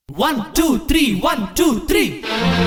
One, two, three, one, two, three.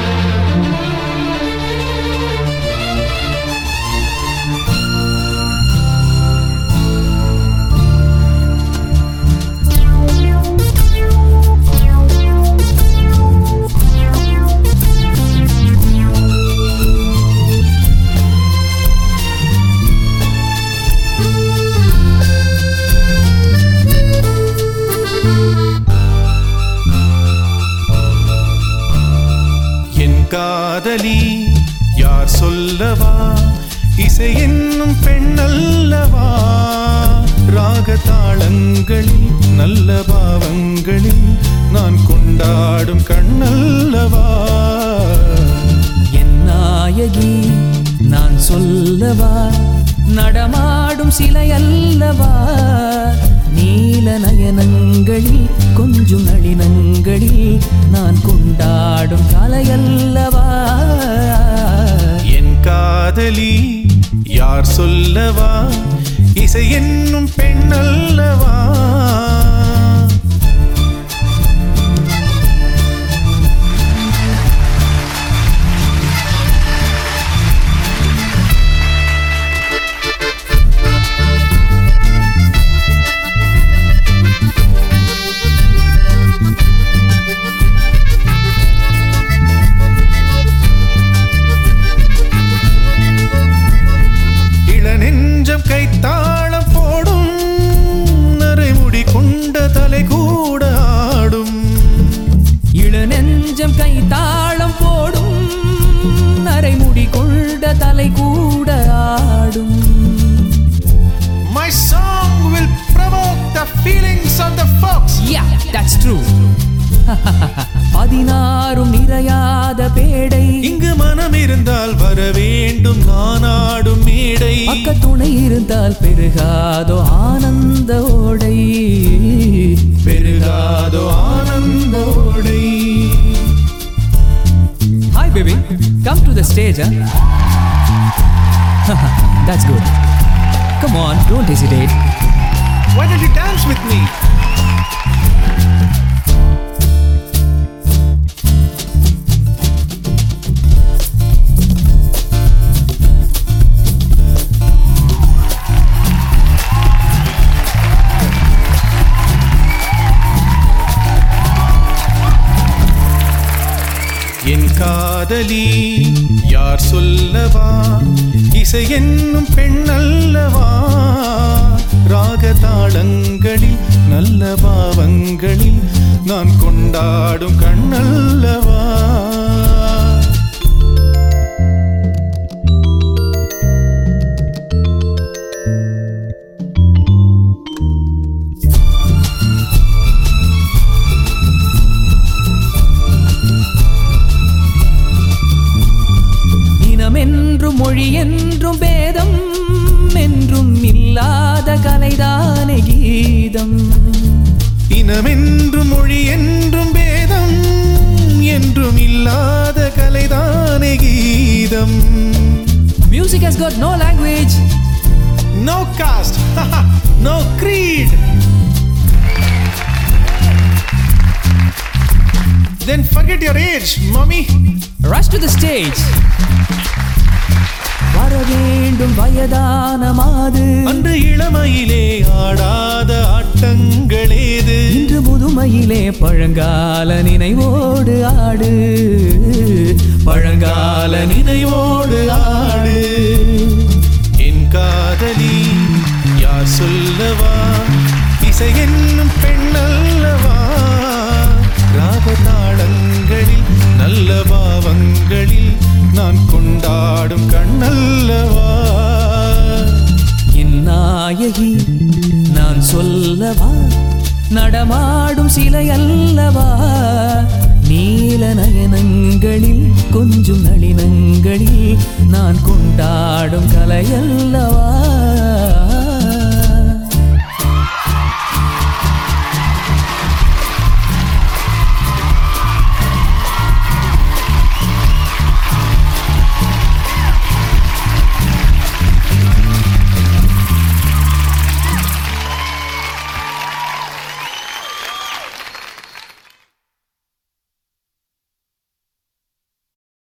என் காதலி யார் சொல்லவா இசை என்னும் பெண்ணல்லவா ராக தாளங்களில் நல்ல பாவங்களில் நான் கொண்டாடும் கண்ணல்லவா என் நாயகி நான் சொல்லவா நடமாடும் சிலை அல்லவா நீல நயனங்களில் கொஞ்சம் நளினங்களில் நான் கொண்டாடும் கலையல்லவா என் காதலி யார் சொல்லவா இசை என்னும் பெண்ணல்லவா இளநெஞ்சம் கைத்தாளம் போடும் நரைமுடி கொண்ட தலை கூட ஆடும் இளநெஞ்சம் கை தாளம் போடும் நரைமுடி கொண்ட தலை கூட ஆடும் My song will provoke the feelings of the folks. Yeah, that's true. பதினாறும் நிறையாத பேடை இங்கு மனம் இருந்தால் வர வேண்டும் நான் ஆடும் மேடை பக்க துணை இருந்தால் பெருகாதோ ஆனந்த ஓடை பெருகாதோ ஆனந்த ஓடை hi baby come to the stage that's good come on don't hesitate Why don't you dance with me? என் காதலி யார் சொல்லவா இசை என்னும் பெண்ணல்லவா ராக தாளங்களில் நல்ல பாவங்களில் நான் கொண்டாடும் கண்ணல்லவா இனம் என்றும் மொழி என்றும் பேதம் என்றும் இல்லாத கலைதானே கீதம் இனமென்றும் மொழி என்றும் பேதம் என்றும் இல்லாத கலைதானே கீதம் music has got no language No caste, no creed. Then forget your age, mommy. rush to the stage வர வேண்டும் வயதான மாது அன்று இளமையிலே ஆடாத ஆட்டங்களேது இன்று முதுமையிலே பழங்கால நினைவோடு ஆடு பழங்கால கால நினைவோடு ஆடு என் காதலி யார் சொல்லவா இசை என்னும் பெண்ணல்லவா ராக தாளங்களில் நல்ல பாவங்களில் நான் கொண்டாடும் கண்ணல்லவா என் நாயகி நான் சொல்லவா நடமாடும் சிலை அல்லவா நீல நயனங்களில் கொஞ்சம் நளினங்களில் நான் கொண்டாடும் கலை அல்லவா